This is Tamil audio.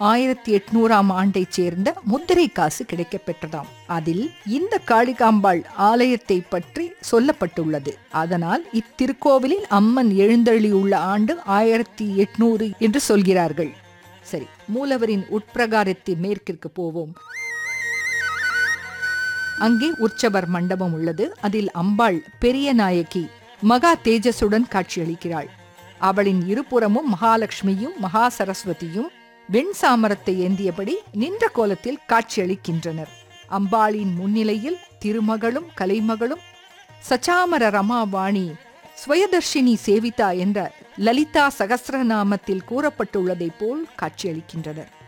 ஆயிரத்தி எட்நூறாம் ஆண்டைச் சேர்ந்த முத்திரை காசு கிடைக்கப் பெற்றதாம் அதில் இந்த காளிகாம்பாள் ஆலயத்தை பற்றி சொல்லப்பட்டுள்ளது அதனால் இத்திருக்கோவிலில் அம்மன் எழுந்தள்ளியுள்ள ஆண்டு ஆயிரத்தி எட்நூறு என்று சொல்கிறார்கள் சரி மூலவரின் உட்பிரகாரத்தின் மேற்கிற்கு போவோம் அங்கே உற்சவர் மண்டபம் உள்ளது அதில் அம்பாள் பெரிய நாயகி மகா தேஜஸுடன் காட்சியளிக்கிறாள் அவளின் இருபுறமும் மகாலட்சுமியும் மகா சரஸ்வதியும் வெண் சாமரத்தை ஏந்தியபடி நின்ற கோலத்தில் காட்சியளிக்கின்றனர் அம்பாளின் முன்னிலையில் திருமகளும் கலைமகளும் சச்சாமர ரமாவாணி ஸ்வயதர்ஷினி சேவிதா என்ற லலிதா சகஸ்ரநாமத்தில் கூறப்பட்டுள்ளதைப் போல் காட்சியளிக்கின்றனர்